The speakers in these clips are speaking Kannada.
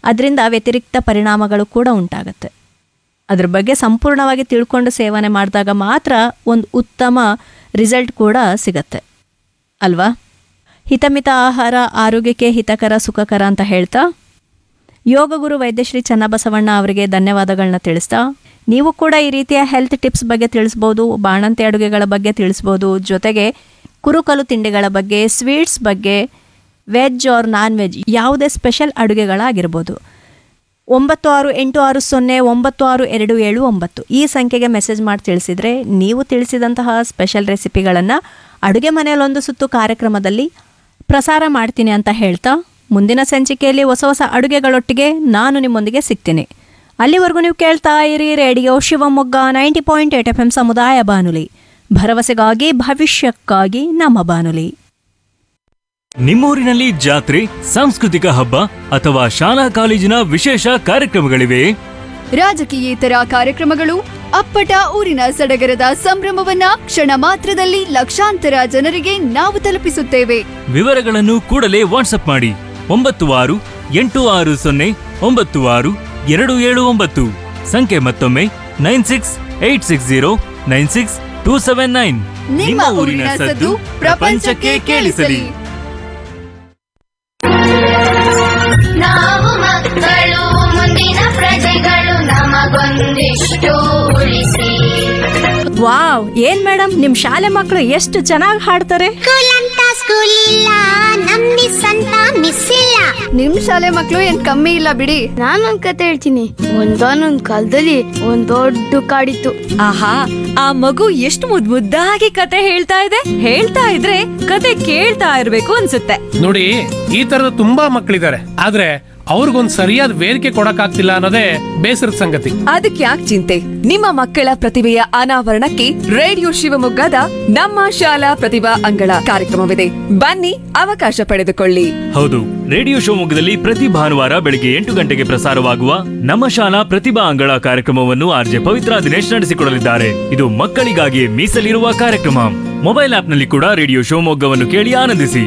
ಅದರಿಂದ ವ್ಯತಿರಿಕ್ತ ಪರಿಣಾಮಗಳು ಕೂಡ ಉಂಟಾಗುತ್ತೆ ಅದ್ರ ಬಗ್ಗೆ ಸಂಪೂರ್ಣವಾಗಿ ತಿಳ್ಕೊಂಡು ಸೇವನೆ ಮಾಡಿದಾಗ ಮಾತ್ರ ಒಂದು ಉತ್ತಮ ರಿಸಲ್ಟ್ ಕೂಡ ಸಿಗತ್ತೆ ಅಲ್ವಾ ಹಿತಮಿತ ಆಹಾರ ಆರೋಗ್ಯಕ್ಕೆ ಹಿತಕರ ಸುಖಕರ ಅಂತ ಹೇಳ್ತಾ ಯೋಗಗುರು ವೈದ್ಯಶ್ರೀ ಚನ್ನಬಸವಣ್ಣ ಅವರಿಗೆ ಧನ್ಯವಾದಗಳನ್ನ ತಿಳಿಸ್ತಾ ನೀವು ಕೂಡ ಈ ರೀತಿಯ ಹೆಲ್ತ್ ಟಿಪ್ಸ್ ಬಗ್ಗೆ ತಿಳಿಸ್ಬೋದು ಬಾಣಂತಿ ಅಡುಗೆಗಳ ಬಗ್ಗೆ ತಿಳಿಸ್ಬೋದು ಜೊತೆಗೆ ಕುರುಕಲು ತಿಂಡಿಗಳ ಬಗ್ಗೆ ಸ್ವೀಟ್ಸ್ ಬಗ್ಗೆ ವೆಜ್ ಆರ್ ನಾನ್ ವೆಜ್ ಯಾವುದೇ ಸ್ಪೆಷಲ್ ಅಡುಗೆಗಳಾಗಿರ್ಬೋದು ಒಂಬತ್ತು ಆರು ಎಂಟು ಆರು ಸೊನ್ನೆ ಒಂಬತ್ತು ಆರು ಎರಡು ಏಳು ಒಂಬತ್ತು ಈ ಸಂಖ್ಯೆಗೆ ಮೆಸೇಜ್ ಮಾಡಿ ತಿಳಿಸಿದರೆ ನೀವು ತಿಳಿಸಿದಂತಹ ಸ್ಪೆಷಲ್ ರೆಸಿಪಿಗಳನ್ನು ಅಡುಗೆ ಮನೆಯಲ್ಲೊಂದು ಸುತ್ತು ಕಾರ್ಯಕ್ರಮದಲ್ಲಿ ಪ್ರಸಾರ ಮಾಡ್ತೀನಿ ಅಂತ ಹೇಳ್ತಾ ಮುಂದಿನ ಸಂಚಿಕೆಯಲ್ಲಿ ಹೊಸ ಹೊಸ ಅಡುಗೆಗಳೊಟ್ಟಿಗೆ ನಾನು ನಿಮ್ಮೊಂದಿಗೆ ಸಿಗ್ತೀನಿ ಅಲ್ಲಿವರೆಗೂ ನೀವು ಕೇಳ್ತಾ ಇರಿ radio Shivamogga ninety point eight F M ಸಮುದಾಯ ಬಾನುಲಿ ಭರವಸೆಗಾಗಿ ಭವಿಷ್ಯಕ್ಕಾಗಿ ನಮ್ಮ ಬಾನುಲಿ ನಿಮ್ಮೂರಿನಲ್ಲಿ ಜಾತ್ರೆ ಸಾಂಸ್ಕೃತಿಕ ಹಬ್ಬ ಅಥವಾ ಶಾಲಾ ಕಾಲೇಜಿನ ವಿಶೇಷ ಕಾರ್ಯಕ್ರಮಗಳಿವೆ ರಾಜಕೀಯೇತರ ಕಾರ್ಯಕ್ರಮಗಳು ಅಪ್ಪಟ ಊರಿನ ಸಡಗರದ ಸಂಭ್ರಮವನ್ನ ಕ್ಷಣ ಮಾತ್ರದಲ್ಲಿ ಲಕ್ಷಾಂತರ ಜನರಿಗೆ ನಾವು ತಲುಪಿಸುತ್ತೇವೆ ವಿವರಗಳನ್ನು ಕೂಡಲೇ ವಾಟ್ಸಪ್ ಮಾಡಿ ಒಂಬತ್ತು ಆರು ಎಂಟು ಆರು ಸೊನ್ನೆ ಒಂಬತ್ತು ಆರು ಎರಡು ಏಳು ಒಂಬತ್ತು ಸಂಖ್ಯೆ ಮತ್ತೊಮ್ಮೆ nine six eight six zero nine six two seven nine ನಿಮ್ಮ ಊರಿನ ಸದ್ದು ಪ್ರಪಂಚಕ್ಕೆ ಕೇಳಿಸಲಿ ನಾವು ಮಕ್ಕಳು ಮುಂದಿನ ಪ್ರಜೆಗಳು ನಮಗೊಂದಿಷ್ಟು ಉಳಿಸಿ ವಾವ್ ಏನ್ ಮೇಡಮ್ ನಿಮ್ ಶಾಲೆ ಮಕ್ಕಳು ಎಷ್ಟು ಚೆನ್ನಾಗಿ ಹಾಡ್ತಾರೆ ಸ್ಕೂಲ್ ಅಂತ ಸ್ಕೂಲ್ ಇಲ್ಲ ನಮ್ ಮಿಸ್ ಅಂತ ಮಿಸ್ ಇಲ್ಲ ನಿಮ್ ಶಾಲೆ ಮಕ್ಳು ಏನ್ ಕಮ್ಮಿ ಇಲ್ಲ ಬಿಡಿ ನಾನೊಂದ್ ಕತೆ ಹೇಳ್ತೀನಿ ಒಂದಾನೊಂದ್ ಕಾಲದಲ್ಲಿ ಒಂದ್ ದೊಡ್ಡ ಕಾಡಿತ್ತು ಆಹಾ ಆ ಮಗು ಎಷ್ಟು ಮುದ್ ಮುದ್ದಾಗಿ ಕತೆ ಹೇಳ್ತಾ ಇದೆ ಹೇಳ್ತಾ ಇದ್ರೆ ಕತೆ ಕೇಳ್ತಾ ಇರ್ಬೇಕು ಅನ್ಸುತ್ತೆ ನೋಡಿ ಈ ತರದ ತುಂಬಾ ಮಕ್ಕಳಿದ್ದಾರೆ ಆದ್ರೆ ಅವ್ರಿಗೊಂದ್ ಸರಿಯಾದ ವೇದಿಕೆ ಕೊಡಕ್ಕಾಗ್ತಿಲ್ಲ ಅನ್ನೋದೇ ಬೇಸರದ ಸಂಗತಿ ಅದಕ್ಕೆ ಯಾಕೆ ಚಿಂತೆ ನಿಮ್ಮ ಮಕ್ಕಳ ಪ್ರತಿಭೆಯ ಅನಾವರಣಕ್ಕೆ ರೇಡಿಯೋ ಶಿವಮೊಗ್ಗದ ನಮ್ಮ ಶಾಲಾ ಪ್ರತಿಭಾ ಅಂಗಳ ಕಾರ್ಯಕ್ರಮವಿದೆ ಬನ್ನಿ ಅವಕಾಶ ಪಡೆದುಕೊಳ್ಳಿ ಹೌದು ರೇಡಿಯೋ ಶಿವಮೊಗ್ಗದಲ್ಲಿ ಪ್ರತಿ ಭಾನುವಾರ ಬೆಳಿಗ್ಗೆ ಎಂಟು ಗಂಟೆಗೆ ಪ್ರಸಾರವಾಗುವ ನಮ್ಮ ಶಾಲಾ ಪ್ರತಿಭಾ ಅಂಗಳ ಕಾರ್ಯಕ್ರಮವನ್ನು ಆರ್ಜೆ ಪವಿತ್ರ ದಿನೇಶ್ ನಡೆಸಿಕೊಡಲಿದ್ದಾರೆ ಇದು ಮಕ್ಕಳಿಗಾಗಿ ಮೀಸಲಿರುವ ಕಾರ್ಯಕ್ರಮ ಮೊಬೈಲ್ ಆಪ್ನಲ್ಲಿ ಕೂಡ ರೇಡಿಯೋ ಶಿವಮೊಗ್ಗವನ್ನು ಕೇಳಿ ಆನಂದಿಸಿ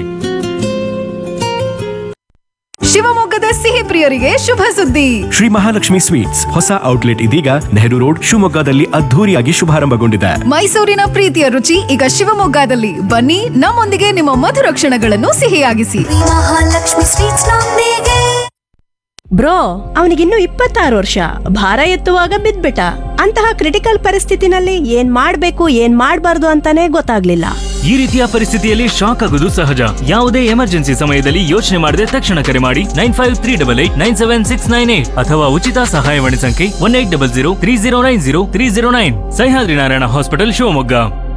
ಶಿವಮೊಗ್ಗದ ಸಿಹಿ ಪ್ರಿಯರಿಗೆ ಶುಭ ಸುದ್ದಿ ಶ್ರೀ ಮಹಾಲಕ್ಷ್ಮಿ ಸ್ವೀಟ್ಸ್ ಹೊಸ ಔಟ್ಲೆಟ್ ಇದೀಗ ನೆಹರು ರೋಡ್ ಶಿವಮೊಗ್ಗದಲ್ಲಿ ಅದ್ಧೂರಿಯಾಗಿ ಶುಭಾರಂಭಗೊಂಡಿದೆ ಮೈಸೂರಿನ ಪ್ರೀತಿಯ ರುಚಿ ಈಗ ಶಿವಮೊಗ್ಗದಲ್ಲಿ ಬನ್ನಿ ನಮ್ಮೊಂದಿಗೆ ನಿಮ್ಮ ಮಧುರ ಕ್ಷಣಗಳನ್ನು ಸಿಹಿಯಾಗಿಸಿ ಮಹಾಲಕ್ಷ್ಮಿ ಸ್ವೀಟ್ಸ್ ನೊಂದಿಗೆ ಬ್ರೋ ಅವನಿಗಿನ್ನು ಇಪ್ಪತ್ತಾರು ವರ್ಷ ಭಾರ ಎತ್ತುವಾಗ ಬಿದ್ಬಿಟ್ಟ ಅಂತಹ ಕ್ರಿಟಿಕಲ್ ಪರಿಸ್ಥಿತಿನಲ್ಲಿ ಏನ್ ಮಾಡ್ಬೇಕು ಏನ್ ಮಾಡ್ಬಾರ್ದು ಅಂತಾನೆ ಗೊತ್ತಾಗ್ಲಿಲ್ಲ ಈ ರೀತಿಯ ಪರಿಸ್ಥಿತಿಯಲ್ಲಿ ಶಾಕ್ ಆಗುವುದು ಸಹಜ ಯಾವುದೇ ಎಮರ್ಜೆನ್ಸಿ ಸಮಯದಲ್ಲಿ ಯೋಚನೆ ಮಾಡದೆ ತಕ್ಷಣ ಕರೆ ಮಾಡಿ nine five three double eight nine seven six nine eight ಅಥವಾ ಉಚಿತ ಸಹಾಯವಾಣಿ ಸಂಖ್ಯೆ one eight double zero three zero nine zero three zero nine Sahyadri Narayana hospital Shivamogga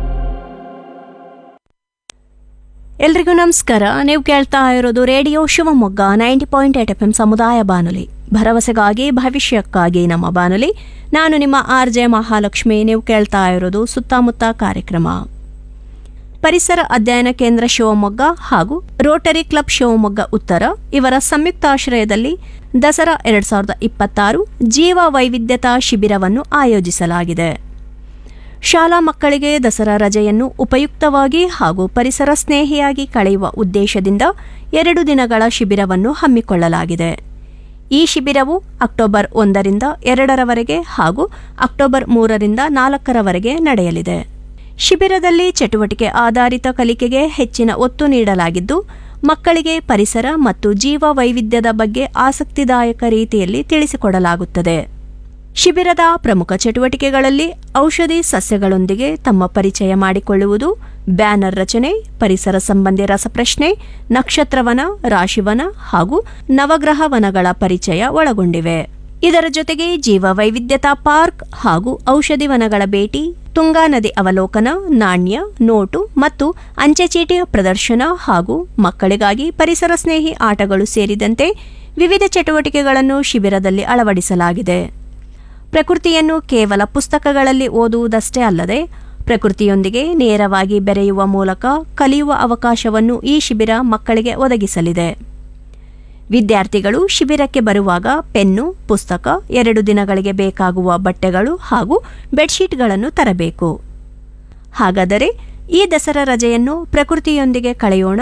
ಎಲ್ರಿಗೂ ನಮಸ್ಕಾರ ನೀವು ಕೇಳ್ತಾ ಇರೋದು radio Shivamogga ninety point eight F M ಸಮುದಾಯ ಬಾನುಲಿ ಭರವಸೆಗಾಗಿ ಭವಿಷ್ಯಕ್ಕಾಗಿ ನಮ್ಮ ಬಾನುಲಿ ನಾನು ನಿಮ್ಮ ಆರ್ ಜೆ ಮಹಾಲಕ್ಷ್ಮಿ ನೀವು ಕೇಳ್ತಾ ಇರೋದು ಸುತ್ತಮುತ್ತ ಕಾರ್ಯಕ್ರಮ ಪರಿಸರ ಅಧ್ಯಯನ ಕೇಂದ್ರ ಶಿವಮೊಗ್ಗ ಹಾಗೂ ರೋಟರಿ ಕ್ಲಬ್ ಶಿವಮೊಗ್ಗ ಉತ್ತರ ಇವರ ಸಂಯುಕ್ತಾಶ್ರಯದಲ್ಲಿ ದಸರಾ ಎರಡ್ ಸಾವಿರದ ಇಪ್ಪತ್ತಾರು ಜೀವ ವೈವಿಧ್ಯತಾ ಶಿಬಿರವನ್ನು ಆಯೋಜಿಸಲಾಗಿದೆ ಶಾಲಾ ಮಕ್ಕಳಿಗೆ ದಸರಾ ರಜೆಯನ್ನು ಉಪಯುಕ್ತವಾಗಿ ಹಾಗೂ ಪರಿಸರ ಸ್ನೇಹಿಯಾಗಿ ಕಳೆಯುವ ಉದ್ದೇಶದಿಂದ ಎರಡು ದಿನಗಳ ಶಿಬಿರವನ್ನು ಹಮ್ಮಿಕೊಳ್ಳಲಾಗಿದೆ ಈ ಶಿಬಿರವು ಅಕ್ಟೋಬರ್ ಒಂದರಿಂದ ಎರಡರವರೆಗೆ ಹಾಗೂ ಅಕ್ಟೋಬರ್ ಮೂರರಿಂದ ನಾಲ್ಕರವರೆಗೆ ನಡೆಯಲಿದೆ ಶಿಬಿರದಲ್ಲಿ ಚಟುವಟಿಕೆ ಆಧಾರಿತ ಕಲಿಕೆಗೆ ಹೆಚ್ಚಿನ ಒತ್ತು ನೀಡಲಾಗಿದ್ದು ಮಕ್ಕಳಿಗೆ ಪರಿಸರ ಮತ್ತು ಜೀವ ವೈವಿಧ್ಯದ ಬಗ್ಗೆ ಆಸಕ್ತಿದಾಯಕ ರೀತಿಯಲ್ಲಿ ತಿಳಿಸಿಕೊಡಲಾಗುತ್ತದೆ ಶಿಬಿರದ ಪ್ರಮುಖ ಚಟುವಟಿಕೆಗಳಲ್ಲಿ ಔಷಧಿ ಸಸ್ಯಗಳೊಂದಿಗೆ ತಮ್ಮ ಪರಿಚಯ ಮಾಡಿಕೊಳ್ಳುವುದು ಬ್ಯಾನರ್ ರಚನೆ ಪರಿಸರ ಸಂಬಂಧಿ ರಸಪ್ರಶ್ನೆ ನಕ್ಷತ್ರವನ ರಾಶಿವನ ಹಾಗೂ ನವಗ್ರಹ ವನಗಳ ಪರಿಚಯ ಒಳಗೊಂಡಿವೆ ಇದರ ಜೊತೆಗೆ ಜೀವ ವೈವಿಧ್ಯತಾ ಪಾರ್ಕ್ ಹಾಗೂ ಔಷಧಿ ವನಗಳ ಭೇಟಿ ತುಂಗಾ ನದಿ ಅವಲೋಕನ ನಾಣ್ಯ ನೋಟು ಮತ್ತು ಅಂಚೆ ಚೀಟಿಯ ಪ್ರದರ್ಶನ ಹಾಗೂ ಮಕ್ಕಳಿಗಾಗಿ ಪರಿಸರ ಸ್ನೇಹಿ ಆಟಗಳು ಸೇರಿದಂತೆ ವಿವಿಧ ಚಟುವಟಿಕೆಗಳನ್ನು ಶಿಬಿರದಲ್ಲಿ ಅಳವಡಿಸಲಾಗಿದೆ ಪ್ರಕೃತಿಯನ್ನು ಕೇವಲ ಪುಸ್ತಕಗಳಲ್ಲಿ ಓದುವುದಷ್ಟೇ ಅಲ್ಲದೆ ಪ್ರಕೃತಿಯೊಂದಿಗೆ ನೇರವಾಗಿ ಬೆರೆಯುವ ಮೂಲಕ ಕಲಿಯುವ ಅವಕಾಶವನ್ನು ಈ ಶಿಬಿರ ಮಕ್ಕಳಿಗೆ ಒದಗಿಸಲಿದೆ ವಿದ್ಯಾರ್ಥಿಗಳು ಶಿಬಿರಕ್ಕೆ ಬರುವಾಗ ಪೆನ್ನು ಪುಸ್ತಕ ಎರಡು ದಿನಗಳಿಗೆ ಬೇಕಾಗುವ ಬಟ್ಟೆಗಳು ಹಾಗೂ ಬೆಡ್ಶೀಟ್ಗಳನ್ನು ತರಬೇಕು ಹಾಗಾದರೆ ಈ ದಸರಾ ರಜೆಯನ್ನು ಪ್ರಕೃತಿಯೊಂದಿಗೆ ಕಳೆಯೋಣ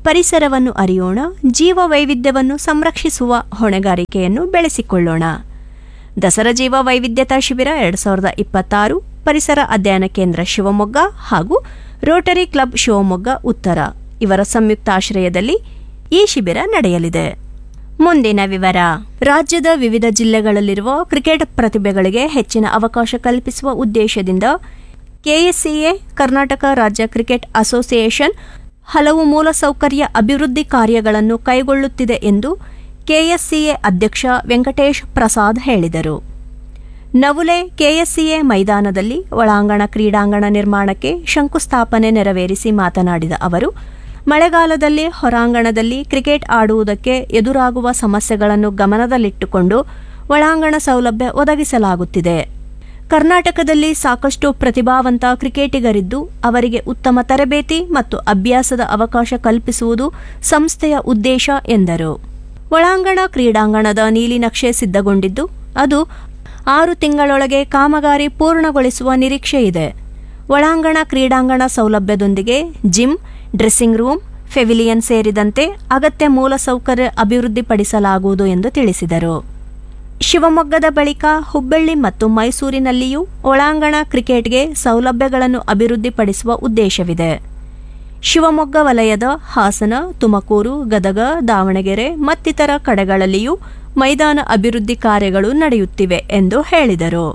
ಪರಿಸರವನ್ನು ಅರಿಯೋಣ ಜೀವ ವೈವಿಧ್ಯವನ್ನು ಸಂರಕ್ಷಿಸುವ ಹೊಣೆಗಾರಿಕೆಯನ್ನು ಬೆಳೆಸಿಕೊಳ್ಳೋಣ ದಸರಾ ಜೀವ ವೈವಿಧ್ಯತಾ ಶಿಬಿರ ಎರಡು ಸಾವಿರದ ಇಪ್ಪತ್ತಾರು ಪರಿಸರ ಅಧ್ಯಯನ ಕೇಂದ್ರ ಶಿವಮೊಗ್ಗ ಹಾಗೂ ರೋಟರಿ ಕ್ಲಬ್ ಶಿವಮೊಗ್ಗ ಉತ್ತರ ಇವರ ಸಂಯುಕ್ತಾಶ್ರಯದಲ್ಲಿ ಈ ಶಿಬಿರ ನಡೆಯಲಿದೆ ಮುಂದಿನ ವಿವರ ರಾಜ್ಯದ ವಿವಿಧ ಜಿಲ್ಲೆಗಳಲ್ಲಿರುವ ಕ್ರಿಕೆಟ್ ಪ್ರತಿಭೆಗಳಿಗೆ ಹೆಚ್ಚಿನ ಅವಕಾಶ ಕಲ್ಪಿಸುವ ಉದ್ದೇಶದಿಂದ ಕೆಎಸ್ಸಿಎ ಕರ್ನಾಟಕ ರಾಜ್ಯ ಕ್ರಿಕೆಟ್ ಅಸೋಸಿಯೇಷನ್ ಹಲವು ಮೂಲಸೌಕರ್ಯ ಅಭಿವೃದ್ಧಿ ಕಾರ್ಯಗಳನ್ನು ಕೈಗೊಳ್ಳುತ್ತಿದೆ ಎಂದು ಕೆಎಸ್ಸಿಎ ಅಧ್ಯಕ್ಷ ವೆಂಕಟೇಶ್ ಪ್ರಸಾದ್ ಹೇಳಿದರು ನವುಲೆ ಕೆಎಸ್ಸಿಎ ಮೈದಾನದಲ್ಲಿ ಒಳಾಂಗಣ ಕ್ರೀಡಾಂಗಣ ನಿರ್ಮಾಣಕ್ಕೆ ಶಂಕುಸ್ಥಾಪನೆ ನೆರವೇರಿಸಿ ಮಾತನಾಡಿದ ಅವರು ಮಳೆಗಾಲದಲ್ಲಿ ಹೊರಾಂಗಣದಲ್ಲಿ ಕ್ರಿಕೆಟ್ ಆಡುವುದಕ್ಕೆ ಎದುರಾಗುವ ಸಮಸ್ಯೆಗಳನ್ನು ಗಮನದಲ್ಲಿಟ್ಟುಕೊಂಡು ಒಳಾಂಗಣ ಸೌಲಭ್ಯ ಒದಗಿಸಲಾಗುತ್ತಿದೆ ಕರ್ನಾಟಕದಲ್ಲಿ ಸಾಕಷ್ಟು ಪ್ರತಿಭಾವಂತ ಕ್ರಿಕೆಟಿಗರಿದ್ದು ಅವರಿಗೆ ಉತ್ತಮ ತರಬೇತಿ ಮತ್ತು ಅಭ್ಯಾಸದ ಅವಕಾಶ ಕಲ್ಪಿಸುವುದು ಸಂಸ್ಥೆಯ ಉದ್ದೇಶ ಎಂದರು ಒಳಾಂಗಣ ಕ್ರೀಡಾಂಗಣದ ನೀಲಿನಕ್ಷೆ ಸಿದ್ಧಗೊಂಡಿದ್ದು ಅದು ಆರು ತಿಂಗಳೊಳಗೆ ಕಾಮಗಾರಿ ಪೂರ್ಣಗೊಳಿಸುವ ನಿರೀಕ್ಷೆ ಇದೆ ಒಳಾಂಗಣ ಕ್ರೀಡಾಂಗಣ ಸೌಲಭ್ಯದೊಂದಿಗೆ ಜಿಮ್ ಡ್ರೆಸ್ಸಿಂಗ್ ರೂಮ್ ಫೆವಿಲಿಯನ್ ಸೇರಿದಂತೆ ಅಗತ್ಯ ಮೂಲಸೌಕರ್ಯ ಅಭಿವೃದ್ಧಿಪಡಿಸಲಾಗುವುದು ಎಂದು ತಿಳಿಸಿದರು ಶಿವಮೊಗ್ಗದ ಬಳಿಕ ಹುಬ್ಬಳ್ಳಿ ಮತ್ತು ಮೈಸೂರಿನಲ್ಲಿಯೂ ಒಳಾಂಗಣ ಕ್ರಿಕೆಟ್ಗೆ ಸೌಲಭ್ಯಗಳನ್ನು ಅಭಿವೃದ್ಧಿಪಡಿಸುವ ಉದ್ದೇಶವಿದೆ ಶಿವಮೊಗ್ಗ ವಲಯದ ಹಾಸನ ತುಮಕೂರು ಗದಗ ದಾವಣಗೆರೆ ಮತ್ತಿತರ ಕಡೆಗಳಲ್ಲಿಯೂ ಮೈದಾನ ಅಭಿವೃದ್ಧಿ ಕಾರ್ಯಗಳು ನಡೆಯುತ್ತಿವೆ ಎಂದು ಹೇಳಿದರು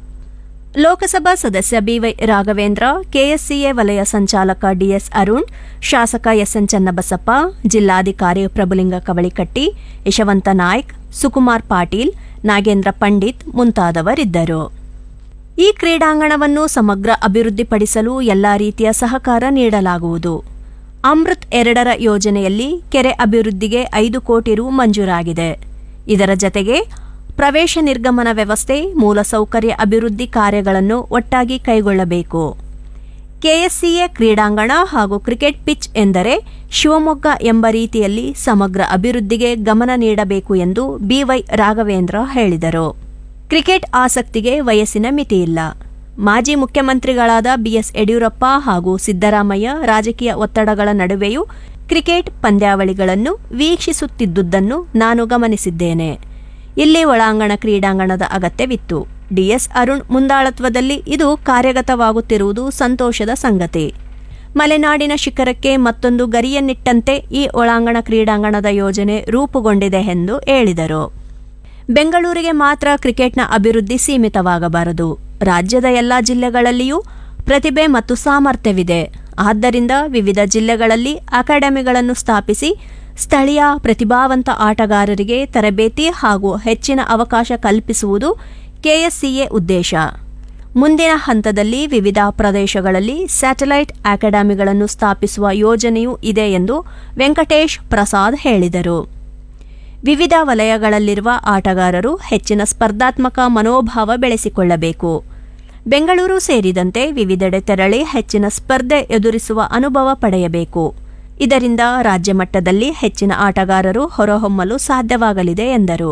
ಲೋಕಸಭಾ ಸದಸ್ಯ ಬಿವೈ ರಾಘವೇಂದ್ರ ಕೆಎಸ್ಸಿಎ ವಲಯ ಸಂಚಾಲಕ ಡಿಎಸ್ ಅರುಣ್ ಶಾಸಕ ಎಸ್ಎನ್ ಚನ್ನಬಸಪ್ಪ ಜಿಲ್ಲಾಧಿಕಾರಿ ಪ್ರಭುಲಿಂಗ ಕವಳಿಕಟ್ಟಿ ಯಶವಂತ ನಾಯ್ಕ್ ಸುಕುಮಾರ್ ಪಾಟೀಲ್ ನಾಗೇಂದ್ರ ಪಂಡಿತ್ ಮುಂತಾದವರಿದ್ದರು ಈ ಕ್ರೀಡಾಂಗಣವನ್ನು ಸಮಗ್ರ ಅಭಿವೃದ್ಧಿಪಡಿಸಲು ಎಲ್ಲಾ ರೀತಿಯ ಸಹಕಾರ ನೀಡಲಾಗುವುದು ಅಮೃತ್ ಎರಡರ ಯೋಜನೆಯಲ್ಲಿ ಕೆರೆ ಅಭಿವೃದ್ಧಿಗೆ ಐದು ಕೋಟಿ ರು ಮಂಜೂರಾಗಿದೆ ಇದರ ಜತೆಗೆ ಪ್ರವೇಶ ನಿರ್ಗಮನ ವ್ಯವಸ್ಥೆ ಮೂಲಸೌಕರ್ಯ ಅಭಿವೃದ್ಧಿ ಕಾರ್ಯಗಳನ್ನು ಒಟ್ಟಾಗಿ ಕೈಗೊಳ್ಳಬೇಕು ಕೆಎಸ್ಸಿಎ ಕ್ರೀಡಾಂಗಣ ಹಾಗೂ ಕ್ರಿಕೆಟ್ ಪಿಚ್ ಎಂದರೆ ಶಿವಮೊಗ್ಗ ಎಂಬ ರೀತಿಯಲ್ಲಿ ಸಮಗ್ರ ಅಭಿವೃದ್ಧಿಗೆ ಗಮನ ನೀಡಬೇಕು ಎಂದು ಬಿವೈ ರಾಘವೇಂದ್ರ ಹೇಳಿದರು ಕ್ರಿಕೆಟ್ ಆಸಕ್ತಿಗೆ ವಯಸ್ಸಿನ ಮಿತಿಯಿಲ್ಲ ಮಾಜಿ ಮುಖ್ಯಮಂತ್ರಿಗಳಾದ ಬಿಎಸ್ ಯಡಿಯೂರಪ್ಪ ಹಾಗೂ ಸಿದ್ದರಾಮಯ್ಯ ರಾಜಕೀಯ ಒತ್ತಡಗಳ ನಡುವೆಯೂ ಕ್ರಿಕೆಟ್ ಪಂದ್ಯಾವಳಿಗಳನ್ನು ವೀಕ್ಷಿಸುತ್ತಿದ್ದುದನ್ನು ನಾನು ಗಮನಿಸಿದ್ದೇನೆ ಇಲ್ಲಿ ಒಳಾಂಗಣ ಕ್ರೀಡಾಂಗಣದ ಅಗತ್ಯವಿತ್ತು ಡಿಎಸ್ ಅರುಣ್ ಮುಂದಾಳತ್ವದಲ್ಲಿ ಇದು ಕಾರ್ಯಗತವಾಗುತ್ತಿರುವುದು ಸಂತೋಷದ ಸಂಗತಿ ಮಲೆನಾಡಿನ ಶಿಖರಕ್ಕೆ ಮತ್ತೊಂದು ಗರಿಯನ್ನಿಟ್ಟಂತೆ ಈ ಒಳಾಂಗಣ ಕ್ರೀಡಾಂಗಣದ ಯೋಜನೆ ರೂಪುಗೊಂಡಿದೆ ಎಂದು ಹೇಳಿದರು ಬೆಂಗಳೂರಿಗೆ ಮಾತ್ರ ಕ್ರಿಕೆಟ್ನ ಅಭಿವೃದ್ಧಿ ಸೀಮಿತವಾಗಬಾರದು ರಾಜ್ಯದ ಎಲ್ಲ ಜಿಲ್ಲೆಗಳಲ್ಲಿಯೂ ಪ್ರತಿಭೆ ಮತ್ತು ಸಾಮರ್ಥ್ಯವಿದೆ ಆದ್ದರಿಂದ ವಿವಿಧ ಜಿಲ್ಲೆಗಳಲ್ಲಿ ಅಕಾಡೆಮಿಗಳನ್ನು ಸ್ಥಾಪಿಸಿ ಸ್ಥಳೀಯ ಪ್ರತಿಭಾವಂತ ಆಟಗಾರರಿಗೆ ತರಬೇತಿ ಹಾಗೂ ಹೆಚ್ಚಿನ ಅವಕಾಶ ಕಲ್ಪಿಸುವುದು ಕೆಎಸ್ಸಿಎ ಉದ್ದೇಶ ಮುಂದಿನ ಹಂತದಲ್ಲಿ ವಿವಿಧ ಪ್ರದೇಶಗಳಲ್ಲಿ ಸ್ಯಾಟಲೈಟ್ ಅಕಾಡೆಮಿಗಳನ್ನು ಸ್ಥಾಪಿಸುವ ಯೋಜನೆಯೂ ಇದೆ ಎಂದು ವೆಂಕಟೇಶ್ ಪ್ರಸಾದ್ ಹೇಳಿದರು ವಿವಿಧ ವಲಯಗಳಲ್ಲಿರುವ ಆಟಗಾರರು ಹೆಚ್ಚಿನ ಸ್ಪರ್ಧಾತ್ಮಕ ಮನೋಭಾವ ಬೆಳೆಸಿಕೊಳ್ಳಬೇಕು ಬೆಂಗಳೂರು ಸೇರಿದಂತೆ ವಿವಿಧೆಡೆ ತೆರಳಿ ಹೆಚ್ಚಿನ ಸ್ಪರ್ಧೆ ಎದುರಿಸುವ ಅನುಭವ ಪಡೆಯಬೇಕು ಇದರಿಂದ ರಾಜ್ಯ ಮಟ್ಟದಲ್ಲಿ ಹೆಚ್ಚಿನ ಆಟಗಾರರು ಹೊರಹೊಮ್ಮಲು ಸಾಧ್ಯವಾಗಲಿದೆ ಎಂದರು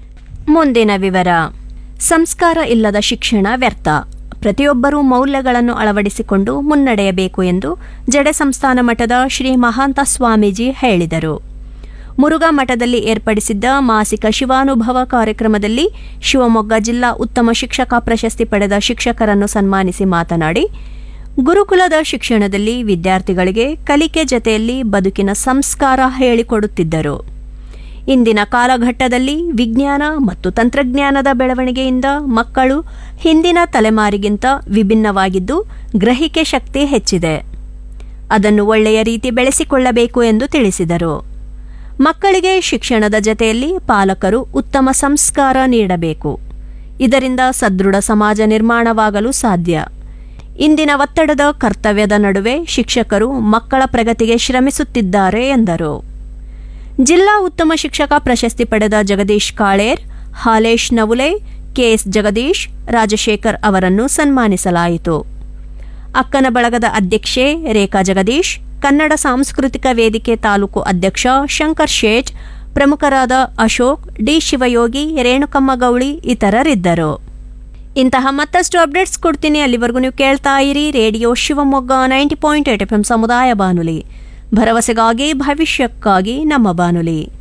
ಮುಂದಿನ ವಿವರ ಸಂಸ್ಕಾರ ಇಲ್ಲದ ಶಿಕ್ಷಣ ವ್ಯರ್ಥ ಪ್ರತಿಯೊಬ್ಬರೂ ಮೌಲ್ಯಗಳನ್ನು ಅಳವಡಿಸಿಕೊಂಡು ಮುನ್ನಡೆಯಬೇಕು ಎಂದು ಜಡೆ ಸಂಸ್ಥಾನ ಮಠದ ಶ್ರೀ ಮಹಾಂತ ಸ್ವಾಮೀಜಿ ಹೇಳಿದರು ಮುರುಘಾ ಮಠದಲ್ಲಿ ಏರ್ಪಡಿಸಿದ್ದ ಮಾಸಿಕ ಶಿವಾನುಭವ ಕಾರ್ಯಕ್ರಮದಲ್ಲಿ ಶಿವಮೊಗ್ಗ ಜಿಲ್ಲಾ ಉತ್ತಮ ಶಿಕ್ಷಕ ಪ್ರಶಸ್ತಿ ಪಡೆದ ಶಿಕ್ಷಕರನ್ನು ಸನ್ಮಾನಿಸಿ ಮಾತನಾಡಿ ಗುರುಕುಲದ ಶಿಕ್ಷಣದಲ್ಲಿ ವಿದ್ಯಾರ್ಥಿಗಳಿಗೆ ಕಲಿಕೆ ಜತೆಯಲ್ಲಿ ಬದುಕಿನ ಸಂಸ್ಕಾರ ಹೇಳಿಕೊಡುತ್ತಿದ್ದರು ಇಂದಿನ ಕಾಲಘಟ್ಟದಲ್ಲಿ ವಿಜ್ಞಾನ ಮತ್ತು ತಂತ್ರಜ್ಞಾನದ ಬೆಳವಣಿಗೆಯಿಂದ ಮಕ್ಕಳು ಹಿಂದಿನ ತಲೆಮಾರಿಗಿಂತ ವಿಭಿನ್ನವಾಗಿದ್ದು ಗ್ರಹಿಕೆ ಶಕ್ತಿ ಹೆಚ್ಚಿದೆ ಅದನ್ನು ಒಳ್ಳೆಯ ರೀತಿ ಬೆಳೆಸಿಕೊಳ್ಳಬೇಕು ಎಂದು ತಿಳಿಸಿದರು ಮಕ್ಕಳಿಗೆ ಶಿಕ್ಷಣದ ಜತೆಯಲ್ಲಿ ಪಾಲಕರು ಉತ್ತಮ ಸಂಸ್ಕಾರ ನೀಡಬೇಕು ಇದರಿಂದ ಸದೃಢ ಸಮಾಜ ನಿರ್ಮಾಣವಾಗಲು ಸಾಧ್ಯ ಇಂದಿನ ಒತ್ತಡದ ಕರ್ತವ್ಯದ ನಡುವೆ ಶಿಕ್ಷಕರು ಮಕ್ಕಳ ಪ್ರಗತಿಗೆ ಶ್ರಮಿಸುತ್ತಿದ್ದಾರೆ ಎಂದರು ಜಿಲ್ಲಾ ಉತ್ತಮ ಶಿಕ್ಷಕ ಪ್ರಶಸ್ತಿ ಪಡೆದ ಜಗದೀಶ್ ಕಾಳೇರ್ ಹಾಲೇಶ್ ನವುಲೆ ಕೆಎಸ್ ಜಗದೀಶ್ ರಾಜಶೇಖರ್ ಅವರನ್ನು ಸನ್ಮಾನಿಸಲಾಯಿತು ಅಕ್ಕನ ಬಳಗದ ಅಧ್ಯಕ್ಷೆ ರೇಖಾ ಜಗದೀಶ್ ಕನ್ನಡ ಸಾಂಸ್ಕೃತಿಕ ವೇದಿಕೆ ತಾಲೂಕು ಅಧ್ಯಕ್ಷ ಶಂಕರ್ ಶೇಟ್ ಪ್ರಮುಖರಾದ ಅಶೋಕ್ ಡಿ ಶಿವಯೋಗಿ ರೇಣುಕಮ್ಮ ಗೌಳಿ ಇತರರಿದ್ದರು ಇಂತಹ ಮತ್ತಷ್ಟು ಅಪ್ಡೇಟ್ಸ್ ಕೊಡ್ತೀನಿ ಅಲ್ಲಿವರೆಗೂ ನೀವು ಕೇಳ್ತಾ ಇರಿ radio Shivamogga ninety point eight F M ಸಮುದಾಯ ಬಾನುಲಿ ಭರವಸೆಗಾಗಿ ಭವಿಷ್ಯಕ್ಕಾಗಿ ನಮ್ಮ ಬಾನುಲಿ